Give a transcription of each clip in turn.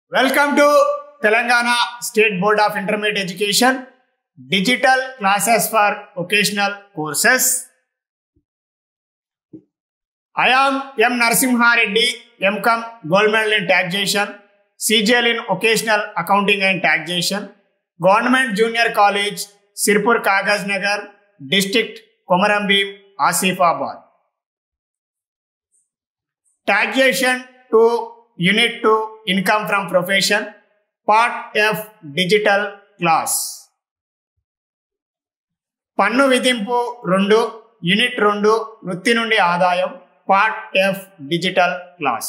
Welcome to Telangana state board of intermediate education digital classes for vocational courses I am M. Narasimhareddy, MCOM Gold Medal in Taxation, CGL in Occasional Accounting and Taxation, Government Junior College, Sirpur Kagaz Nagar, District Komarambim, Asifabad. Taxation to Unit 2 Income from Profession, Part F Digital Class. పన్ను విధింపు రెండు unit రెండు వృత్తి నుండి ఆదాయం part F digital class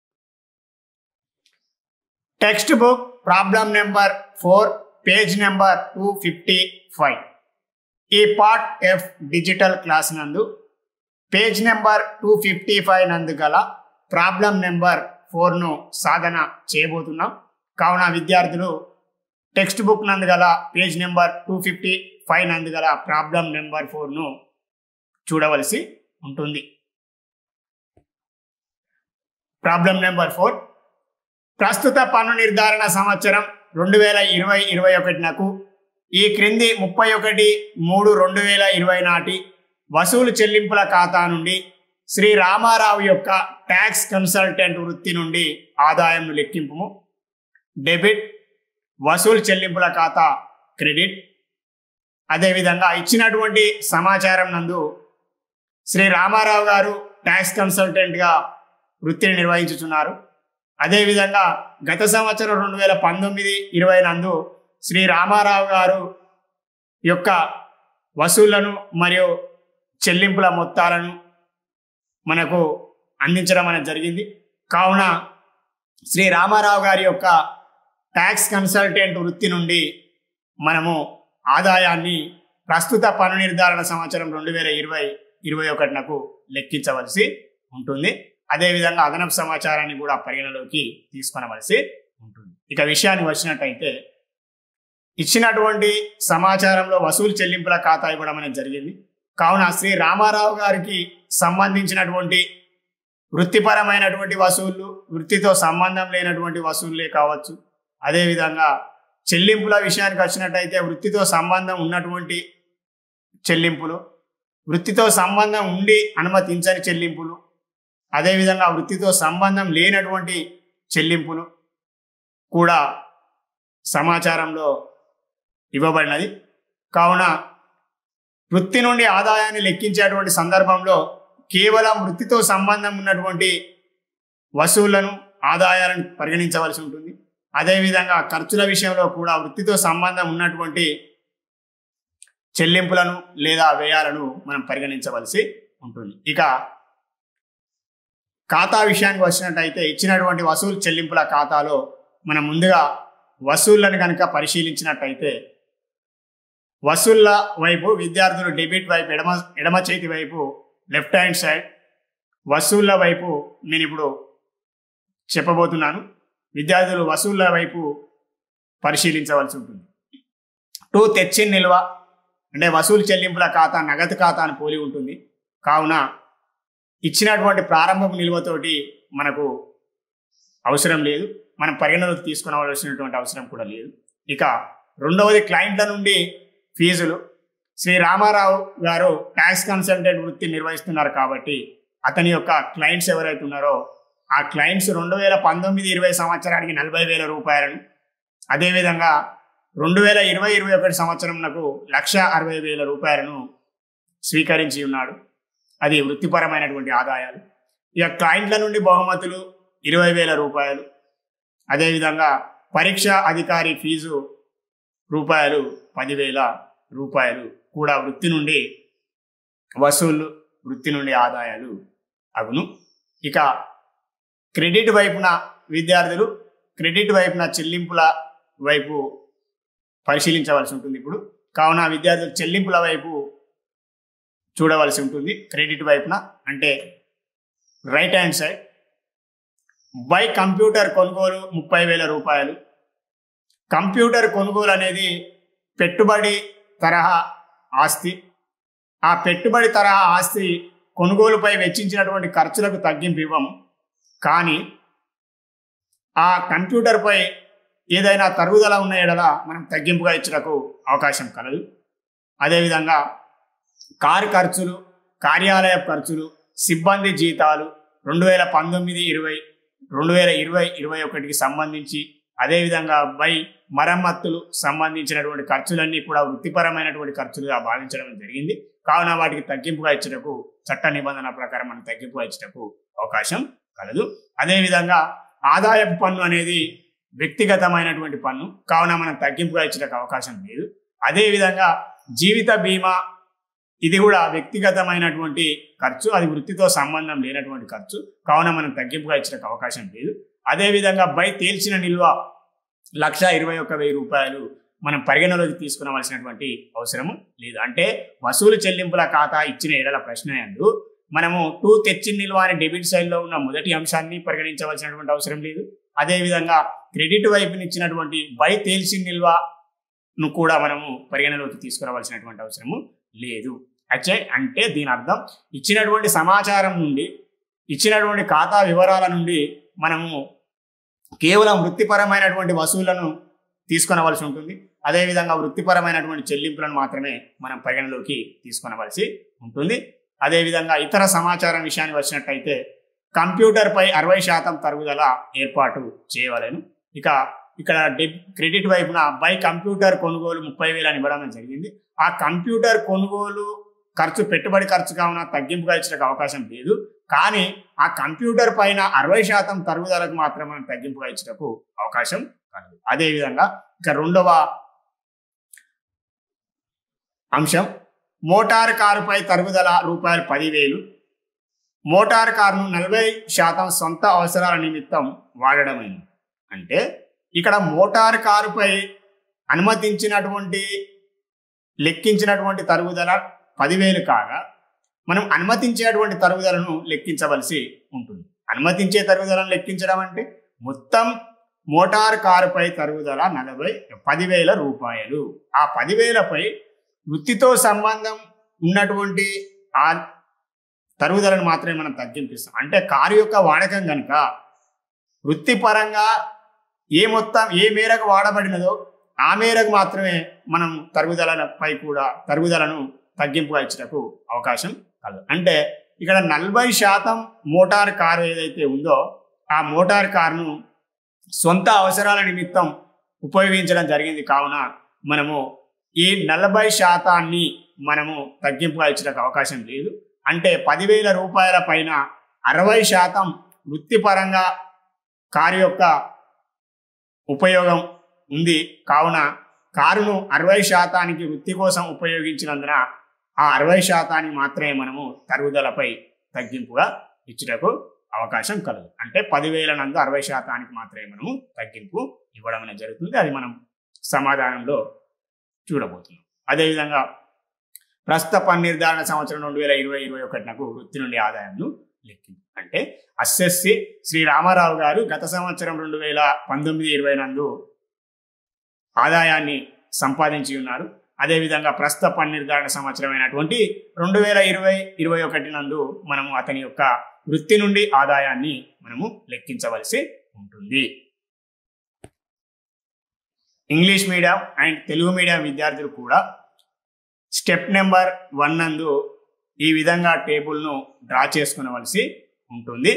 text book problem number four page number two fifty five ఈ part F digital class నందు page number two fifty five నందు గల ప్రాబ్లం నెంబర్ ఫోర్ను సాధన చేయబోతున్నాం కావున విద్యార్థులు టెక్స్ట్ బుక్ నందు గల page number two fifty five నందు గల ప్రాబ్లం నెంబర్ ఫోర్ను చూడవలసి ఉంటుంది ప్రాబ్లం నెంబర్ ఫోర్ ప్రస్తుత పన్ను నిర్ధారణ సంవత్సరం రెండు వేల ఇరవై ఇరవై ఒకటినకు ఈ క్రింది ముప్పై ఒకటి మూడు రెండు వేల ఇరవై నాటి వసూలు చెల్లింపుల ఖాతా నుండి శ్రీ రామారావు యొక్క ట్యాక్స్ కన్సల్టెంట్ వృత్తి నుండి ఆదాయంను లెక్కింపు డెబిట్ వసూలు చెల్లింపుల ఖాతా క్రెడిట్ అదేవిధంగా ఇచ్చినటువంటి సమాచారం నందు శ్రీ రామారావు గారు ట్యాక్స్ కన్సల్టెంట్గా వృత్తిని నిర్వహించుతున్నారు అదేవిధంగా గత సంవత్సరం రెండు వేల పంతొమ్మిది ఇరవై నందు శ్రీ రామారావు గారు యొక్క వసూళ్లను మరియు చెల్లింపుల మొత్తాలను మనకు అందించడం అనేది జరిగింది కావున శ్రీ రామారావు గారి యొక్క ట్యాక్స్ కన్సల్టెంట్ వృత్తి నుండి మనము ఆదాయాన్ని ప్రస్తుత పన్ను నిర్ధారణ సంవత్సరం రెండు వేల ఇరవై ఇరవై ఒకటినకు లెక్కించవలసి ఉంటుంది అదేవిధంగా అదనపు సమాచారాన్ని కూడా పరిగణలోకి తీసుకొనవలసి ఉంటుంది ఇక విషయానికి వచ్చినట్టయితే ఇచ్చినటువంటి సమాచారంలో వసూలు చెల్లింపుల ఖాతా ఇవ్వడం అనేది జరిగింది కావున శ్రీ రామారావు గారికి సంబంధించినటువంటి వృత్తిపరమైనటువంటి వసూళ్లు వృత్తితో సంబంధం లేనటువంటి వసూళ్లే కావచ్చు అదేవిధంగా చెల్లింపుల విషయానికి వచ్చినట్టయితే వృత్తితో సంబంధం ఉన్నటువంటి చెల్లింపులు వృత్తితో సంబంధం ఉండి అనుమతించని చెల్లింపులు అదేవిధంగా వృత్తితో సంబంధం లేనటువంటి చెల్లింపులు కూడా సమాచారంలో ఇవ్వబడినది కావున వృత్తి నుండి ఆదాయాన్ని లెక్కించేటువంటి సందర్భంలో కేవలం వృత్తితో సంబంధం ఉన్నటువంటి వసూళ్లను ఆదాయాలను పరిగణించవలసి ఉంటుంది అదేవిధంగా ఖర్చుల విషయంలో కూడా వృత్తితో సంబంధం ఉన్నటువంటి చెల్లింపులను లేదా వ్యయాలను మనం పరిగణించవలసి ఉంటుంది ఇక ఖాతా విషయానికి వచ్చినట్టయితే ఇచ్చినటువంటి వసూలు చెల్లింపుల ఖాతాలో మనం ముందుగా వసూళ్లను కనుక పరిశీలించినట్టయితే వసూళ్ల వైపు విద్యార్థులు డెబిట్ వైపు ఎడమ ఎడమ చేతి వైపు లెఫ్ట్ హ్యాండ్ సైడ్ వసూళ్ల వైపు నేను ఇప్పుడు చెప్పబోతున్నాను విద్యార్థులు వసూళ్ల వైపు పరిశీలించవలసి ఉంటుంది టూ తెచ్చిన నిల్వ అంటే వసూలు చెల్లింపుల ఖాతా నగదు ఖాతా అని పోలి ఉంటుంది కావున ఇచ్చినటువంటి ప్రారంభపు నిల్వతోటి మనకు అవసరం లేదు మనం పరిగణలోకి తీసుకునవలసినటువంటి అవసరం కూడా లేదు ఇక రెండవది క్లయింట్ల నుండి ఫీజులు శ్రీ రామారావు గారు ట్యాక్స్ కన్సల్టెంట్ వృత్తి నిర్వహిస్తున్నారు కాబట్టి అతని యొక్క క్లయింట్స్ ఎవరైతే ఉన్నారో ఆ క్లయింట్స్ రెండు వేల పంతొమ్మిది ఇరవై సంవత్సరానికి నలభై వేల రూపాయలను అదేవిధంగా రెండు వేల ఇరవై ఇరవై ఒకటి సంవత్సరంకు లక్ష అరవై వేల రూపాయలను స్వీకరించి ఉన్నాడు అది వృత్తిపరమైనటువంటి ఆదాయాలు ఇక క్లయింట్ల నుండి బహుమతులు ఇరవై వేల రూపాయలు అదేవిధంగా పరీక్ష అధికారి ఫీజు రూపాయలు పదివేల రూపాయలు కూడా వృత్తి నుండి వసూళ్ళు వృత్తి నుండి ఆదాయాలు అగును ఇక క్రెడిట్ వైపున విద్యార్థులు క్రెడిట్ వైపున చెల్లింపుల వైపు పరిశీలించవలసి ఉంటుంది ఇప్పుడు కావున విద్యార్థులు చెల్లింపుల వైపు చూడవలసి ఉంటుంది క్రెడిట్ వైపున అంటే right hand side by computer కొనుగోలు ముప్పై వేల రూపాయలు కంప్యూటర్ కొనుగోలు అనేది పెట్టుబడి తరహా ఆస్తి ఆ పెట్టుబడి తరహా ఆస్తి కొనుగోలుపై వెచ్చించినటువంటి ఖర్చులకు తగ్గింపు ఇవ్వము కానీ ఆ కంప్యూటర్పై ఏదైనా తరుగుదల ఉన్న ఎడల మనం తగ్గింపుగా ఇచ్చటకు అవకాశం కలదు అదేవిధంగా కారు ఖర్చులు కార్యాలయ ఖర్చులు సిబ్బంది జీతాలు రెండు వేల పంతొమ్మిది ఇరవై రెండు వేల ఇరవై ఇరవై ఒకటికి సంబంధించి అదేవిధంగా బై మరమ్మతులు సంబంధించినటువంటి ఖర్చులన్నీ కూడా వృత్తిపరమైనటువంటి ఖర్చులుగా భావించడం జరిగింది కావున వాటికి తగ్గింపుగా ఇచ్చటకు చట్ట నిబంధన ప్రకారం మనం తగ్గింపుగా ఇచ్చటకు అవకాశం కలదు అదేవిధంగా ఆదాయపు పన్ను అనేది వ్యక్తిగతమైనటువంటి పన్ను కావున మనం తగ్గింపుగా ఇచ్చటకు అవకాశం లేదు అదేవిధంగా జీవిత బీమా ఇది కూడా వ్యక్తిగతమైనటువంటి ఖర్చు అది వృత్తితో సంబంధం లేనటువంటి ఖర్చు కావున మనం తగ్గింపుగా ఇచ్చడానికి అవకాశం లేదు అదేవిధంగా బై తేల్చిన నిల్వ లక్ష ఇరవై ఒక్క వెయ్యి రూపాయలు మనం పరిగణలోకి తీసుకునవలసినటువంటి అవసరము లేదు అంటే వసూలు చెల్లింపుల ఖాతా ఇచ్చిన ఏడల ప్రశ్న యందు మనము టూ తెచ్చిన నిల్వ అనే డెబిట్ సైడ్లో ఉన్న మొదటి అంశాన్ని పరిగణించవలసినటువంటి అవసరం లేదు అదేవిధంగా క్రెడిట్ వైపుని ఇచ్చినటువంటి బై తేల్చిన నిల్వను కూడా మనము పరిగణలోకి తీసుకురావాల్సినటువంటి అవసరము లేదు అయితే అంటే దీని అర్థం ఇచ్చినటువంటి సమాచారం నుండి ఇచ్చినటువంటి ఖాతా వివరాల నుండి మనము కేవలం వృత్తిపరమైనటువంటి వసూళ్లను తీసుకొనవలసి ఉంటుంది అదేవిధంగా వృత్తిపరమైనటువంటి చెల్లింపులను మాత్రమే మనం పరిగణలోకి తీసుకొనవలసి ఉంటుంది అదేవిధంగా ఇతర సమాచారం విషయానికి వచ్చినట్టయితే కంప్యూటర్పై అరవై శాతం తరుగుదల ఏర్పాటు చేయవలెను ఇక ఇక్కడ డెబ్ క్రెడిట్ వైపున బై కంప్యూటర్ కొనుగోలు ముప్పై వేలు అని ఇవ్వడం జరిగింది ఆ కంప్యూటర్ కొనుగోలు ఖర్చు పెట్టుబడి ఖర్చు కావున తగ్గింపుగా ఇచ్చడానికి అవకాశం లేదు కానీ ఆ కంప్యూటర్ పైన అరవై శాతం తరుగుదలకు మాత్రమే మనం తగ్గింపుగా ఇచ్చటకు అవకాశం కలదు అదేవిధంగా ఇక రెండవ అంశం మోటార్ కారుపై తరుగుదల రూపాయలు పదివేలు మోటార్ కారును నలభై శాతం సొంత అవసరాల నిమిత్తం వాడడమైంది అంటే ఇక్కడ మోటార్ కారుపై అనుమతించినటువంటి లెక్కించినటువంటి తరుగుదల పదివేలు కాగా మనం అనుమతించేటువంటి తరుగుదలను లెక్కించవలసి ఉంటుంది అనుమతించే తరుగుదలను లెక్కించడం అంటే మొత్తం మోటార్ కారుపై తరుగుదల నలభై పదివేల రూపాయలు ఆ పదివేలపై వృత్తితో సంబంధం ఉన్నటువంటి ఆ తరుగుదలను మాత్రమే మనం తగ్గింపిస్తాం అంటే కారు యొక్క వాడకం కనుక వృత్తిపరంగా ఏ మొత్తం ఏ మేరకు వాడబడినదో ఆ మేరకు మాత్రమే మనం తరుగుదలపై కూడా తరుగుదలను తగ్గింపుగా ఇచ్చటకు అవకాశం కలదు అంటే ఇక్కడ నలభై శాతం మోటార్ కారు ఏదైతే ఉందో ఆ మోటార్ కారును సొంత అవసరాల నిమిత్తం ఉపయోగించడం జరిగింది కావున మనము ఈ నలభై శాతాన్ని మనము తగ్గింపుగా ఇచ్చడానికి అవకాశం లేదు అంటే పదివేల రూపాయల పైన అరవై శాతం వృత్తిపరంగా కారు యొక్క ఉపయోగం ఉంది కావున కారును అరవై శాతానికి వృత్తి కోసం ఉపయోగించినందున ఆ అరవై శాతాన్ని మాత్రమే మనము తరుగుదలపై తగ్గింపుగా ఇచ్చుటకు అవకాశం కలదు అంటే పదివేల నందు అరవై శాతానికి మాత్రమే మనము తగ్గింపు ఇవ్వడం అనేది జరుగుతుంది అది మనం సమాధానంలో చూడబోతున్నాం అదేవిధంగా ప్రస్తుత పన్ను నిర్ధారణ సంవత్సరం రెండు వేల ఇరవై ఇరవై ఒకటినకు వృత్తి నుండి ఆదాయంను లెక్కింది అంటే అస్ఎస్సి శ్రీ రామారావు గారు గత సంవత్సరం రెండు వేల పంతొమ్మిది ఇరవై నందు ఆదాయాన్ని సంపాదించి ఉన్నారు అదేవిధంగా ప్రస్తుత పన్ను నిర్ధారణ సంవత్సరం అయినటువంటి రెండు వేల ఇరవై ఇరవై ఒకటి నందు మనము అతని యొక్క వృత్తి నుండి ఆదాయాన్ని మనము లెక్కించవలసి ఉంటుంది English medium and Telugu medium విద్యార్థులు కూడా స్టెప్ నెంబర్ వన్ నందు ఈ విధంగా టేబుల్ను డ్రా చేసుకునవలసి ఉంటుంది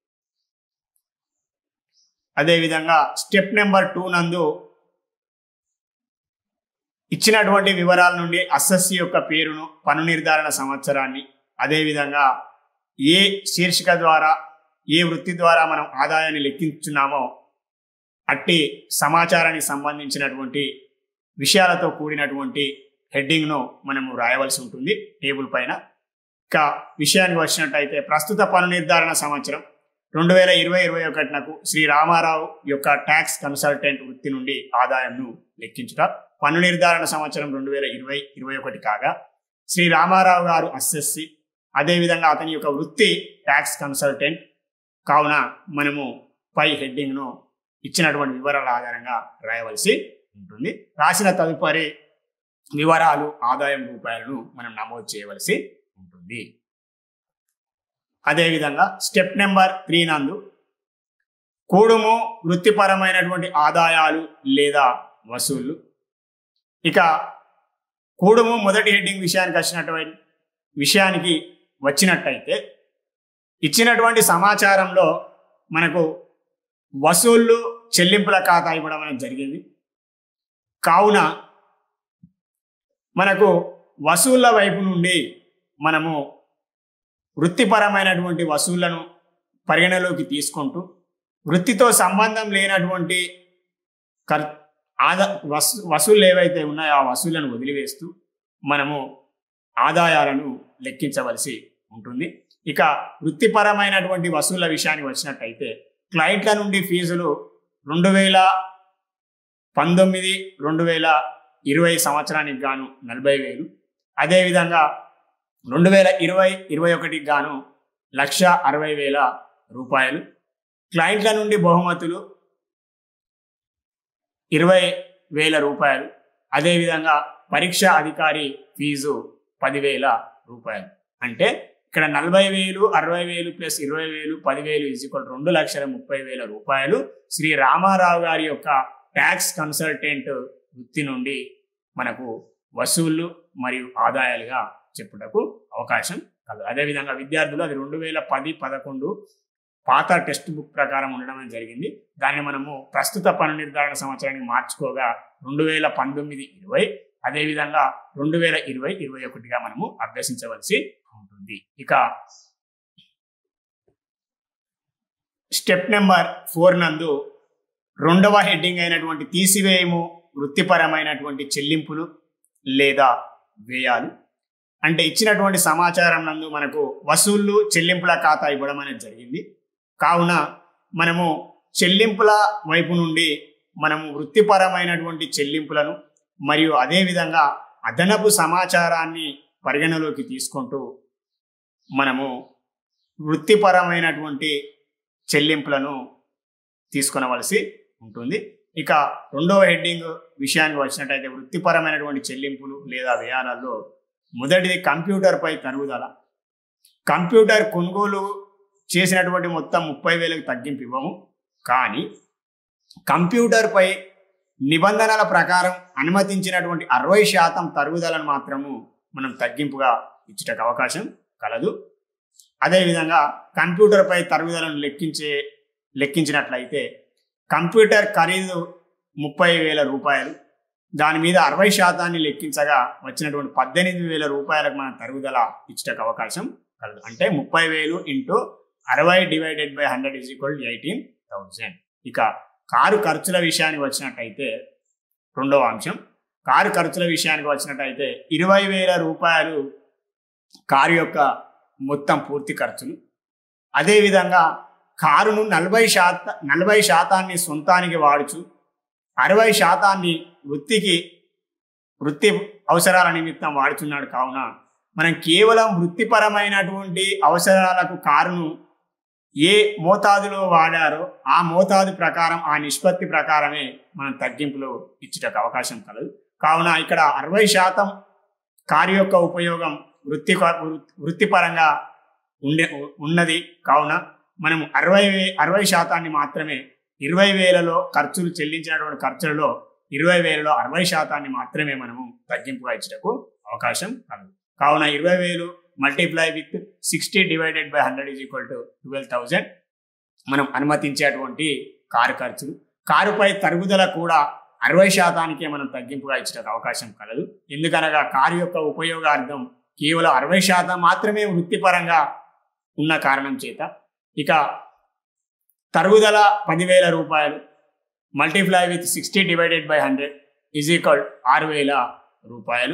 అదేవిధంగా స్టెప్ నెంబర్ టూ నందు ఇచ్చినటువంటి వివరాల నుండి అస్ఎస్సి యొక్క పేరును పన్ను నిర్ధారణ సంవత్సరాన్ని అదేవిధంగా ఏ శీర్షిక ద్వారా ఏ వృత్తి ద్వారా మనం ఆదాయాన్ని లెక్కించున్నామో అట్టి సమాచారానికి సంబంధించినటువంటి విషయాలతో కూడినటువంటి హెడ్డింగ్ను మనము రాయవలసి ఉంటుంది టేబుల్ పైన ఇక విషయానికి వచ్చినట్టయితే ప్రస్తుత పన్ను నిర్ధారణ సంవత్సరం రెండు వేల ఇరవై ఇరవై ఒకటినకు శ్రీ రామారావు యొక్క ట్యాక్స్ కన్సల్టెంట్ వృత్తి నుండి ఆదాయంను లెక్కించుట పన్ను నిర్ధారణ సంవత్సరం రెండు వేల ఇరవై ఇరవై ఒకటి కాగా శ్రీ రామారావు గారు అస్ఎస్సి అదేవిధంగా అతని యొక్క వృత్తి ట్యాక్స్ కన్సల్టెంట్ కావున మనము పై హెడ్డింగ్ను ఇచ్చినటువంటి వివరాల ఆధారంగా రాయవలసి ఉంటుంది రాసిన తదుపరి వివరాలు ఆదాయం రూపాయలను మనం నమోదు చేయవలసి ఉంటుంది అదేవిధంగా స్టెప్ నెంబర్ త్రీ నందు కూడుము వృత్తిపరమైనటువంటి ఆదాయాలు లేదా వసూళ్లు ఇక కూడుము మొదటి హెడ్డింగ్ విషయానికి వచ్చినటువంటి విషయానికి వచ్చినట్టయితే ఇచ్చినటువంటి సమాచారంలో మనకు వసూళ్లు చెల్లింపుల ఖాతా ఇవ్వడం అనేది జరిగింది కావున మనకు వసూళ్ల వైపు నుండి మనము వృత్తిపరమైనటువంటి వసూళ్లను పరిగణలోకి తీసుకుంటూ వృత్తితో సంబంధం లేనటువంటి కర్ ఆదా వసు వసూళ్ళు ఏవైతే ఉన్నాయో ఆ వసూళ్లను వదిలివేస్తూ మనము ఆదాయాలను లెక్కించవలసి ఉంటుంది ఇక వృత్తిపరమైనటువంటి వసూళ్ల విషయానికి వచ్చినట్టయితే క్లయింట్ల నుండి ఫీజులు రెండు వేల పంతొమ్మిది రెండు వేల ఇరవై సంవత్సరానికి గాను నలభై వేలు అదేవిధంగా రెండు వేల ఇరవై ఇరవై ఒకటికి గాను లక్ష అరవై వేల రూపాయలు క్లయింట్ల నుండి బహుమతులు ఇరవై వేల రూపాయలు అదేవిధంగా పరీక్ష అధికారి ఫీజు పదివేల రూపాయలు అంటే ఇక్కడ నలభై వేలు అరవై వేలు ప్లస్ ఇరవై వేలు పదివేలు ఈజ్వల్ రెండు లక్షల ముప్పై వేల రూపాయలు శ్రీ రామారావు గారి యొక్క ట్యాక్స్ కన్సల్టెంట్ వృత్తి నుండి మనకు వసూళ్లు మరియు ఆదాయాలుగా చెప్పుటకు అవకాశం కలదు అదేవిధంగా విద్యార్థులు అది రెండు వేల పది పదకొండు పాత టెక్స్ట్ బుక్ ప్రకారం ఉండడం అనేది జరిగింది దాన్ని మనము ప్రస్తుత పన్ను నిర్ధారణ సంవత్సరానికి మార్చుకోగా రెండు వేల పంతొమ్మిది ఇరవై అదేవిధంగా రెండు వేల ఇరవై ఇరవై ఒకటిగా మనము అభ్యసించవలసి ఉంటుంది ఇక స్టెప్ నెంబర్ ఫోర్ నందు రెండవ హెడ్డింగ్ అయినటువంటి తీసివేయము వృత్తిపరమైనటువంటి చెల్లింపులు లేదా వ్యయాలు అంటే ఇచ్చినటువంటి సమాచారం నందు మనకు వసూళ్లు చెల్లింపుల ఖాతా ఇవ్వడం అనేది జరిగింది కావున మనము చెల్లింపుల వైపు నుండి మనము వృత్తిపరమైనటువంటి చెల్లింపులను మరియు అదేవిధంగా అదనపు సమాచారాన్ని పరిగణలోకి తీసుకుంటూ మనము వృత్తిపరమైనటువంటి చెల్లింపులను తీసుకొనవలసి ఉంటుంది ఇక రెండవ హెడ్డింగ్ విషయానికి వచ్చినట్టయితే వృత్తిపరమైనటువంటి చెల్లింపులు లేదా వ్యయాలలో మొదటిది కంప్యూటర్పై తరుగుదల కంప్యూటర్ కొనుగోలు చేసినటువంటి మొత్తం ముప్పై వేలకు తగ్గింపు ఇవ్వము కానీ కంప్యూటర్పై నిబంధనల ప్రకారం అనుమతించినటువంటి అరవై శాతం తరుగుదలను మాత్రము మనం తగ్గింపుగా ఇచ్చుటకు అవకాశం కలదు అదేవిధంగా కంప్యూటర్పై తరుగుదలను లెక్కించే లెక్కించినట్లయితే కంప్యూటర్ ఖరీదు ముప్పై వేల రూపాయలు దాని మీద అరవై శాతాన్ని లెక్కించగా వచ్చినటువంటి పద్దెనిమిది వేల రూపాయలకు మనం తరుగుదల ఇచ్చటకు అవకాశం కలదు అంటే ముప్పై వేలు ఇంటూ అరవై divided by hundred is equal eighteen thousand ఇక కారు ఖర్చుల విషయానికి వచ్చినట్టయితే రెండవ అంశం కారు ఖర్చుల విషయానికి వచ్చినట్టయితే ఇరవై వేల రూపాయలు కారు యొక్క మొత్తం పూర్తి ఖర్చులు అదేవిధంగా కారును నలభై శాత నలభై శాతాన్ని సొంతానికి వాడుచు అరవై శాతాన్ని వృత్తికి వృత్తి అవసరాల నిమిత్తం వాడుతున్నాడు కావున మనం కేవలం వృత్తిపరమైనటువంటి అవసరాలకు కారును ఏ మోతాదులో వాడారో ఆ మోతాదు ప్రకారం ఆ నిష్పత్తి ప్రకారమే మనం తగ్గింపులు ఇచ్చుటకు అవకాశం కలదు కావున ఇక్కడ అరవై శాతం కారు యొక్క ఉపయోగం వృత్తి వృత్తిపరంగా ఉండే ఉన్నది కావున మనం అరవై వే అరవై శాతాన్ని మాత్రమే ఇరవై వేలలో ఖర్చులు చెల్లించినటువంటి ఖర్చులలో ఇరవై వేలలో అరవై శాతాన్ని మాత్రమే మనము తగ్గింపుగా ఇచ్చటకు అవకాశం కలదు కావున ఇరవై వేలు multiply with sixty divided by hundred is equal to twelve thousand మనం అనుమతించేటువంటి కారు ఖర్చులు కారుపై తరుగుదల కూడా అరవై శాతానికే మనం తగ్గింపుగా ఇచ్చడానికి అవకాశం కలదు ఎందుకనగా కారు యొక్క ఉపయోగార్థం కేవలం అరవై శాతం మాత్రమే వృత్తిపరంగా ఉన్న కారణం చేత ఇక తరుగుదల పదివేల రూపాయలు multiply with sixty divided by hundred is equal ఆరు వేల రూపాయలు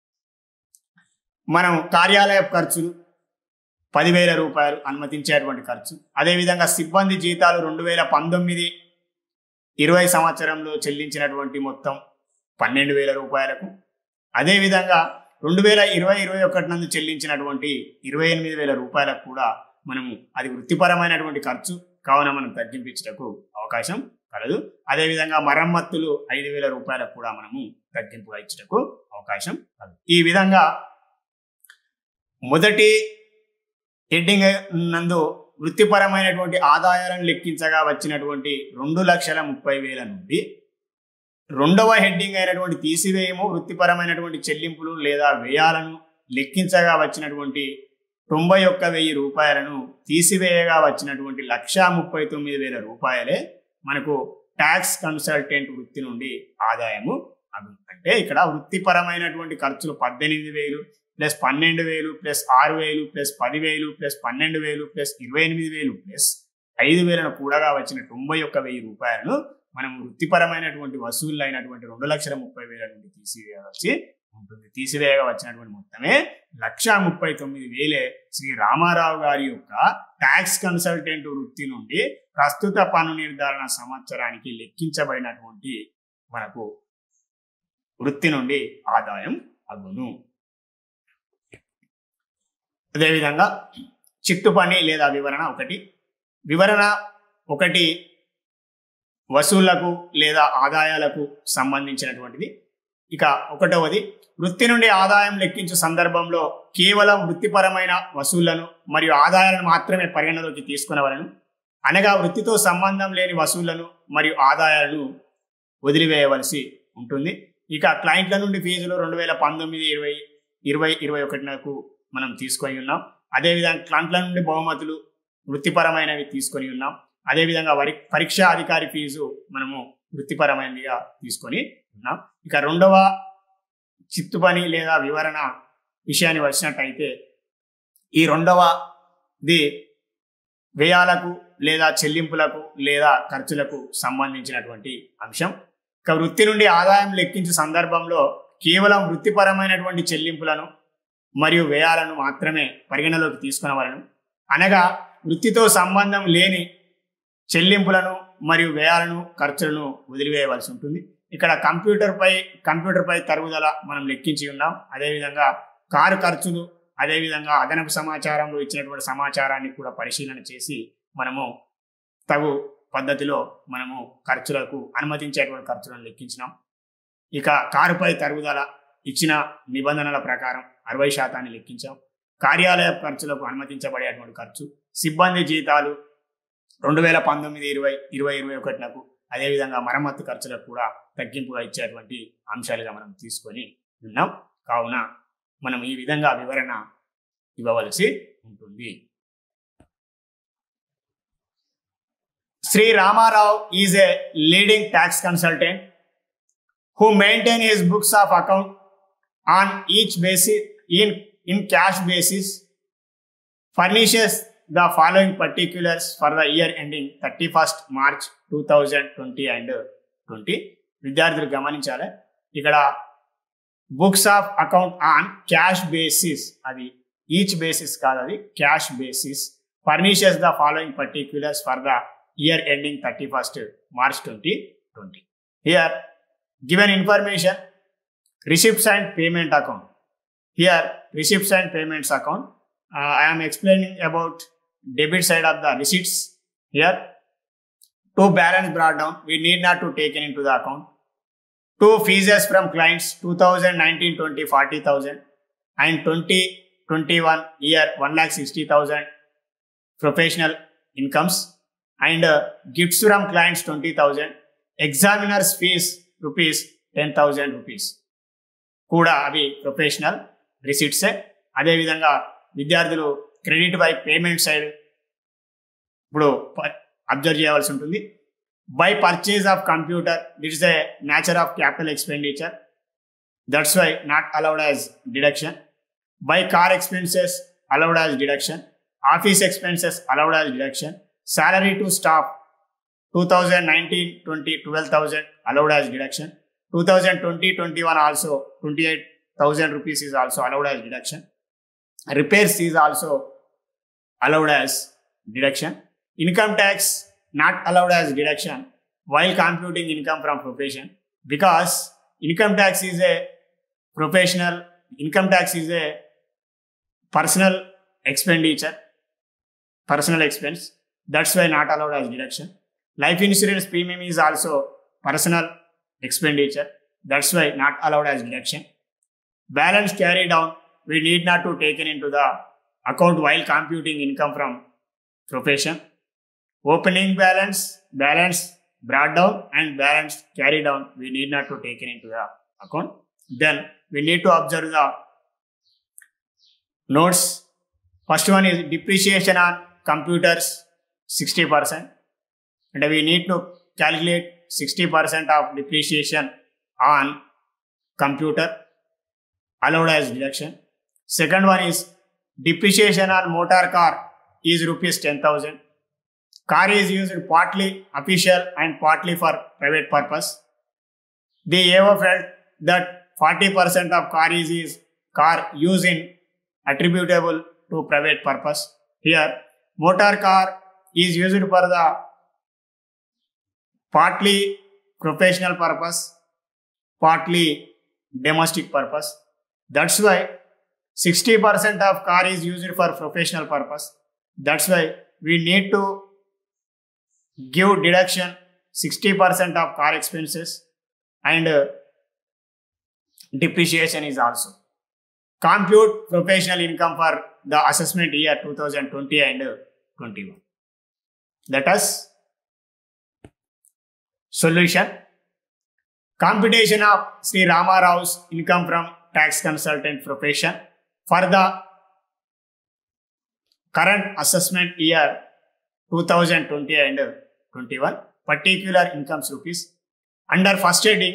మనం కార్యాలయ ఖర్చులు పదివేల రూపాయలు అనుమతించేటువంటి ఖర్చు అదేవిధంగా సిబ్బంది జీతాలు రెండు వేల పంతొమ్మిది ఇరవై సంవత్సరంలో చెల్లించినటువంటి మొత్తం పన్నెండు వేల రూపాయలకు అదేవిధంగా రెండు వేల ఇరవై ఇరవై ఒకటి నందు చెల్లించినటువంటి ఇరవై ఎనిమిది వేల రూపాయలకు కూడా మనము అది వృత్తిపరమైనటువంటి ఖర్చు కావున మనం తగ్గింపించటకు అవకాశం కలదు అదేవిధంగా మరమ్మతులు ఐదు వేల రూపాయలకు కూడా మనము తగ్గింపుగా ఇచ్చటకు అవకాశం కలదు ఈ విధంగా మొదటి హెడ్డింగ్ నందు వృత్తిపరమైనటువంటి ఆదాయాలను లెక్కించగా వచ్చినటువంటి రెండు లక్షల ముప్పై వేల నుండి రెండవ హెడ్డింగ్ అయినటువంటి తీసివేయము వృత్తిపరమైనటువంటి చెల్లింపులు లేదా వ్యయాలను లెక్కించగా వచ్చినటువంటి తొంభై ఒక్క వెయ్యి రూపాయలను తీసివేయగా వచ్చినటువంటి లక్షా ముప్పై తొమ్మిది వేల రూపాయలే మనకు ట్యాక్స్ కన్సల్టెంట్ వృత్తి నుండి ఆదాయము అగు అంటే ఇక్కడ వృత్తిపరమైనటువంటి ఖర్చులు పద్దెనిమిది వేలు ప్లస్ పన్నెండు వేలు ప్లస్ ఆరు వేలు ప్లస్ పదివేలు ప్లస్ పన్నెండు వేలు ప్లస్ ఇరవై ఎనిమిది వేలు ప్లస్ ఐదు వేలను కూడగా వచ్చిన తొంభై ఒక్క వెయ్యి రూపాయలను మనం వృత్తిపరమైనటువంటి వసూళ్ళు అయినటువంటి రెండు లక్షల ముప్పై వేల నుండి తీసివేయవలసి ఉంటుంది తీసివేయగా వచ్చినటువంటి మొత్తమే లక్షా ముప్పై తొమ్మిది వేలే శ్రీ రామారావు గారి యొక్క ట్యాక్స్ కన్సల్టెంట్ వృత్తి నుండి ప్రస్తుత పన్ను నిర్ధారణ సంవత్సరానికి లెక్కించబడినటువంటి మనకు వృత్తి నుండి ఆదాయం అగును అదేవిధంగా చిట్టు పని లేదా వివరణ ఒకటి వివరణ ఒకటి వసూళ్లకు లేదా ఆదాయాలకు సంబంధించినటువంటిది ఇక ఒకటవది వృత్తి నుండి ఆదాయం లెక్కించు సందర్భంలో కేవలం వృత్తిపరమైన వసూళ్లను మరియు ఆదాయాలను మాత్రమే పరిగణలోకి తీసుకునవలను అనగా వృత్తితో సంబంధం లేని వసూళ్లను మరియు ఆదాయాలను వదిలివేయవలసి ఉంటుంది ఇక క్లయింట్ల నుండి ఫీజులు రెండు వేల పంతొమ్మిది ఇరవై ఇరవై ఇరవై ఒకటినకు మనం తీసుకొని ఉన్నాం అదేవిధంగా క్లయింట్ల నుండి బహుమతులు వృత్తిపరమైనవి తీసుకొని ఉన్నాం అదేవిధంగా వరి పరీక్షా అధికారి ఫీజు మనము వృత్తిపరమైనదిగా తీసుకొని ఉన్నాం ఇక రెండవ చిత్తు పని లేదా వివరణ విషయాన్ని వచ్చినట్టయితే ఈ రెండవది వ్యయాలకు లేదా చెల్లింపులకు లేదా ఖర్చులకు సంబంధించినటువంటి అంశం ఇక వృత్తి నుండి ఆదాయం లెక్కించే సందర్భంలో కేవలం వృత్తిపరమైనటువంటి చెల్లింపులను మరియు వ్యయాలను మాత్రమే పరిగణలోకి తీసుకునవలను అనగా వృత్తితో సంబంధం లేని చెల్లింపులను మరియు వ్యయాలను ఖర్చులను వదిలివేయవలసి ఉంటుంది ఇక్కడ కంప్యూటర్పై కంప్యూటర్పై తరుగుదల మనం లెక్కించి ఉన్నాం అదేవిధంగా కారు ఖర్చులు అదేవిధంగా అదనపు సమాచారంలో ఇచ్చినటువంటి సమాచారాన్ని కూడా పరిశీలన చేసి మనము తగు పద్ధతిలో మనము ఖర్చులకు అనుమతించేటువంటి ఖర్చులను లెక్కించినాం ఇక కారుపై తరుగుదల ఇచ్చిన నిబంధనల ప్రకారం అరవై శాతాన్ని లెక్కించాం కార్యాలయ ఖర్చులకు అనుమతించబడేటువంటి ఖర్చు సిబ్బంది జీతాలు రెండు వేల పంతొమ్మిది ఇరవై ఇరవై ఇరవై ఒకటిలకు అదేవిధంగా మరమ్మత్తు ఖర్చులకు కూడా తగ్గింపుగా ఇచ్చేటువంటి అంశాలుగా మనం తీసుకొని ఉన్నాం కావున మనం ఈ విధంగా వివరణ ఇవ్వవలసి ఉంటుంది Shri Ramarao is a leading tax consultant who maintain his books of account on each basis in, in cash basis furnishes the following particulars for the year ending 31st March two thousand twenty and twenty విద్యార్థులు గమనించాలి ఇక్కడ books of account on cash basis అది each basis కాదు అది cash basis furnishes the following particulars for the year ending thirty first March twenty twenty here given information receipts and payment account here receipts and payments account uh, i am explaining about debit side of the receipts here two balance brought down we need not to take it into the account two fees from clients 2019 20 40000 and 20 21 year 1 lakh 60000 professional incomes and uh, gifts from clients 20000 examiners fees rupees ten thousand rupees కూడా అవి professional రిసీట్సే అదేవిధంగా విద్యార్థులు credit by payment side ఇప్పుడు observe చేయవలసి ఉంటుంది by purchase of computer it is the nature of capital expenditure that's why not allowed as deduction by car expenses allowed as deduction office expenses allowed as deduction salary to staff 2019 20 12000 allowed as deduction 2020 21 also 28000 rupees is also allowed as deduction repairs is also allowed as deduction income tax not allowed as deduction while computing income from profession because income tax is a professional income tax is a personal expenditure personal expense that's why not allowed as deduction life insurance premium is also personal expenditure that's why not allowed as deduction balance carried down we need not to take it into the account while computing income from profession opening balance balance brought down and balance carried down we need not to take it into the account then we need to observe the notes first one is depreciation on computers 60% and we need to calculate 60% of depreciation on computer allowed as deduction second one is depreciation on motor car is rupees 10000 car is used partly official and partly for private purpose. The AO felt that 40% of car is, is car used in attributable to private purpose. Here, motor car is used for the partly professional purpose, partly domestic purpose. That's why 60% of car is used for professional purpose. That's why we need to give deduction 60% of car expenses and uh, depreciation is also compute professional income for the assessment year 2020 and uh, 21 let us solution computation of sri rama rao's income from tax consultant profession for the current assessment year 2020 and 21 particular incomes rupees under first heading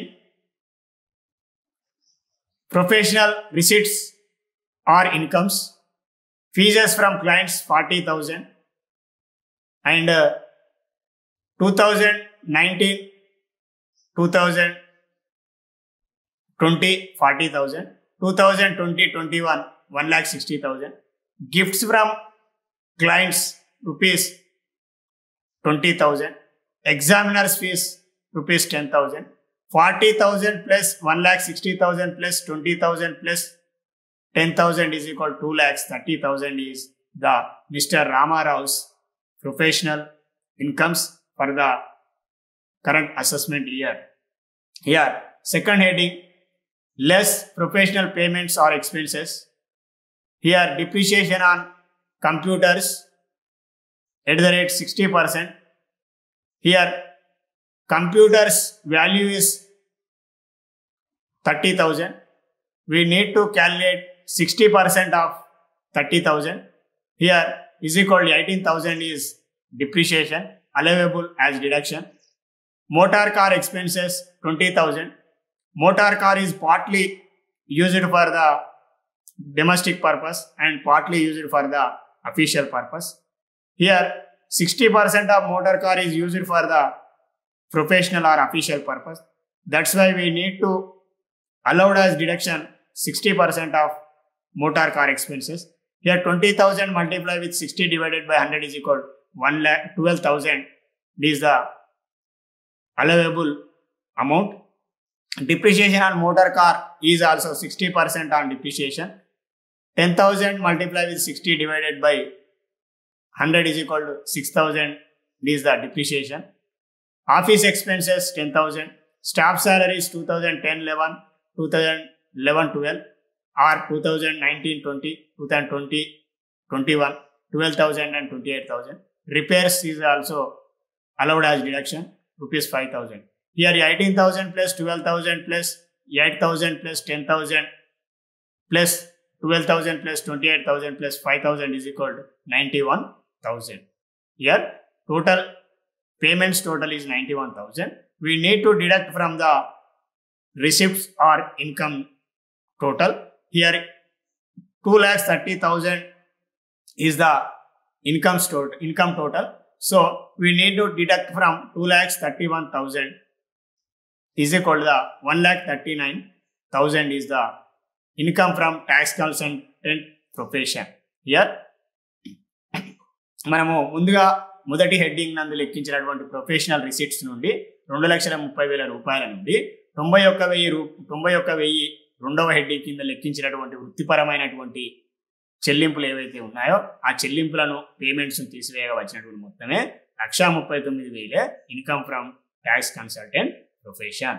professional receipts or incomes fees from clients 40000 and uh, 2019 2020 40000 2020 21 1 lakh 60000 gifts from clients rupees 20,000. Examiner's fees rupees 10,000. 40,000 plus 1 lakh 60,000 plus 20,000 plus 10,000 is equal to 2 lakhs 30,000 is the Mr. Rama Rao's professional incomes for the current assessment year. Here, second heading, less professional payments or expenses. Here, depreciation on computers at the rate 60%. Here, computers value is 30,000. We need to calculate 60% of 30,000. Here is equal to 18,000 is depreciation allowable as deduction. Motor car expenses 20,000. Motor car is partly used for the domestic purpose and partly used for the official purpose. Here, 60% of motor car is used for the professional or official purpose. That's why we need to allowed as deduction 60% of motor car expenses. Here, 20,000 multiplied with 60 divided by 100 is equal to 1 lakh 12,000. This is the allowable amount. Depreciation on motor car is also 60% on depreciation. 10,000 multiplied with 60 divided by 100 is equal to 6000 this is the depreciation office expenses 10000 staff salaries 2010 11 2011 12 or 2019 20 2020 21 12000 and 28000 repairs is also allowed as deduction rupees 5000 here 18000 plus 12000 plus 8000 plus 10000 plus 12,000 plus 28,000 plus 5,000 is equal to 91,000. Here, total payments total is 91,000. We need to deduct from the receipts or income total. Here, 2 lakhs 30,000 is the income total, income total. So, we need to deduct from 2 lakhs 31,000 is equal to the 1 lakh 39,000 is the income from tax consultant profession. Here, మనము ముందుగా మొదటి heading నందు లెక్కించినటువంటి professional receipts నుండి రెండు లక్షల ముప్పై వేల రూపాయల నుండి తొంభై ఒక్క వెయ్యి రూ తొంభై ఒక్క వెయ్యి రెండవ హెడ్డింగ్ కింద లెక్కించినటువంటి వృత్తిపరమైనటువంటి చెల్లింపులు ఏవైతే ఉన్నాయో ఆ చెల్లింపులను పేమెంట్స్ తీసివేయగా వచ్చినటువంటి మొత్తమే లక్షా ముప్పై తొమ్మిది వేలే income from tax consultant profession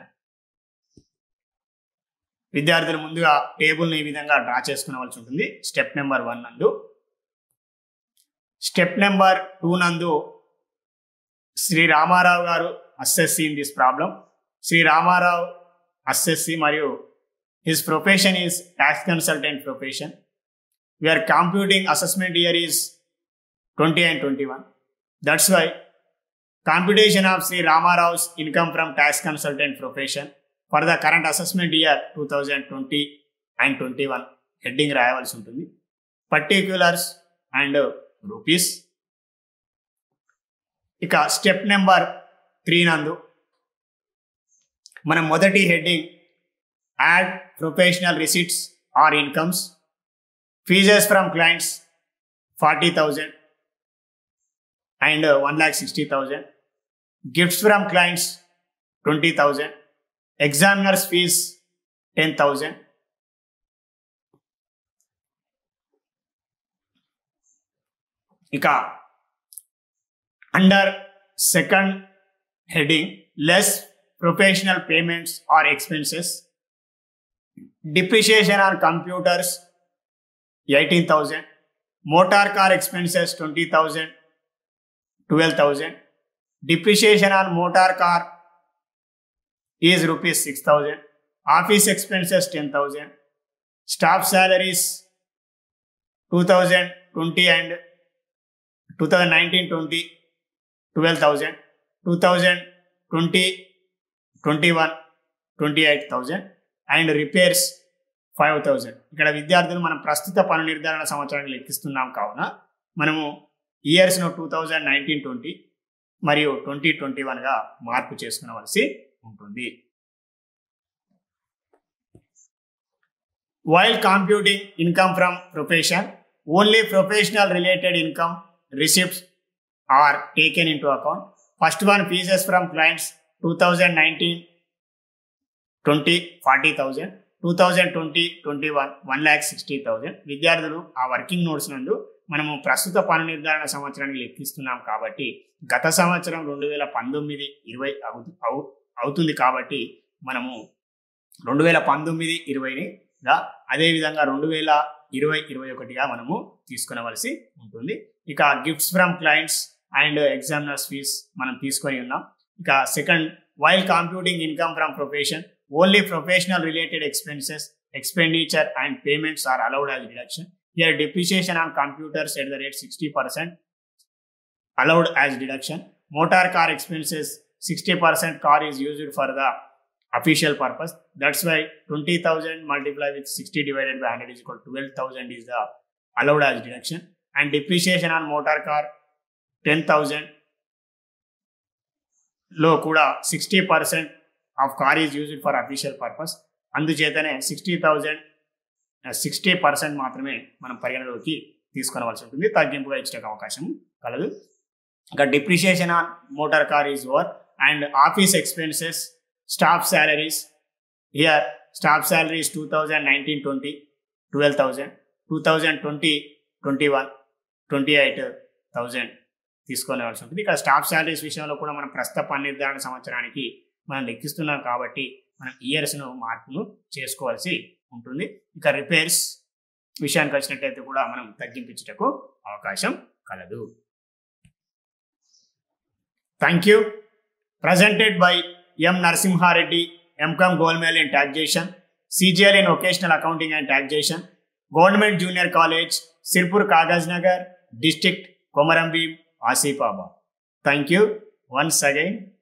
విద్యార్థులు ముందుగా టేబుల్ని ఈ విధంగా డ్రా చేసుకునవలసి ఉంటుంది స్టెప్ నెంబర్ వన్ నందు స్టెప్ నెంబర్ టూ నందు శ్రీ రామారావు గారు assessee in this problem Shri Ramarao assessee మరియు his profession is tax consultant profession we are computing assessment year is twenty and twenty one that's why computation of Shri Ramarao's income from tax consultant profession for the current assessment year two thousand twenty and twenty one heading రాయవలసి ఉంటుంది particulars and rupees ఇక step number three నందు మనం మొదటి heading add professional receipts or incomes fees from clients forty thousand and one lakh sixty thousand gifts from clients twenty thousand examiners fees ten thousand ఇక under second heading less professional payments or expenses depreciation on computers eighteen thousand motor car expenses twenty thousand twelve thousand depreciation on motor car is rupees six thousand office expenses ten thousand staff salaries two thousand twenty and two thousand nineteen twenty twelve thousand two thousand twenty twenty one twenty eight thousand and repairs five thousand ఇక్కడ విద్యార్థులు మనం ప్రస్తుత పను నిర్ధారణ సంవత్సరానికి లెక్కిస్తున్నాం కావున మనము ఇయర్స్ను టూ థౌజండ్ నైన్టీన్ ట్వంటీ మరియు ట్వంటీ ట్వంటీ వన్గా మార్పు చేసుకునవలసి ఉంటుంది while computing income from profession only professional related income receipts are taken into account first one fees from clients two thousand nineteen twenty forty thousand two thousand twenty twenty one one lakh sixty thousand విద్యార్థులు ఆ working notes నందు మనము ప్రస్తుత పన్ను నిర్ధారణ సంవత్సరానికి లెక్కిస్తున్నాం కాబట్టి గత సంవత్సరం రెండు వేల పంతొమ్మిది ఇరవై అవుతు అవు అవుతుంది కాబట్టి మనము రెండు వేల పంతొమ్మిది ఇరవైనిగా అదేవిధంగా రెండు వేల ఇరవై ఇరవై ఒకటిగా మనము తీసుకునవలసి ఉంటుంది ఇక gifts from clients and examiners fees మనం తీసుకొని ఉన్నాం ఇక second while computing income from profession only professional related expenses expenditure and payments are allowed as deduction here depreciation on computers at the rate sixty percent allowed as deduction motor car expenses sixty percent car is used for the official purpose. That's why 20,000 multiplied with 60 divided by 100 is equal to 12,000 is the allowed as deduction. And depreciation on motor car 10,000 లో కూడా sixty percent of car is used for official purpose అందుచేతనే sixty thousand sixty percent మాత్రమే మనం పరిగణలోకి తీసుకొనవలసి ఉంటుంది తగ్గింపుగా ఇచ్చే అవకాశం కలదు ఇంకా depreciation on motor car is over and office expenses staff salaries here staff salary is 2019 20 12000 2020 21 28000 తీసుకోవాల్సి ఉంటుంది ఇక్కడ స్టాఫ్ శాలరీస్ విషయంలో కూడా మనం ప్రస్తుత పని నిర్ధారణ సంవత్సరానికి మనం లెక్కిస్తున్నాం కాబట్టి మనం ఇయర్స్ను మార్పును చేసుకోవాల్సి ఉంటుంది ఇక రిపేర్స్ విషయానికి వచ్చినట్టయితే కూడా మనం తగ్గింపించుటకు అవకాశం కలదు thank you presented by M. Narsimhareddy, MCOM Gold Medal in Taxation, CGL in Vocational Accounting and Taxation, Government Junior College, Sirpur Kagajnagar, District Komarambi, Asifabad. Thank you once again.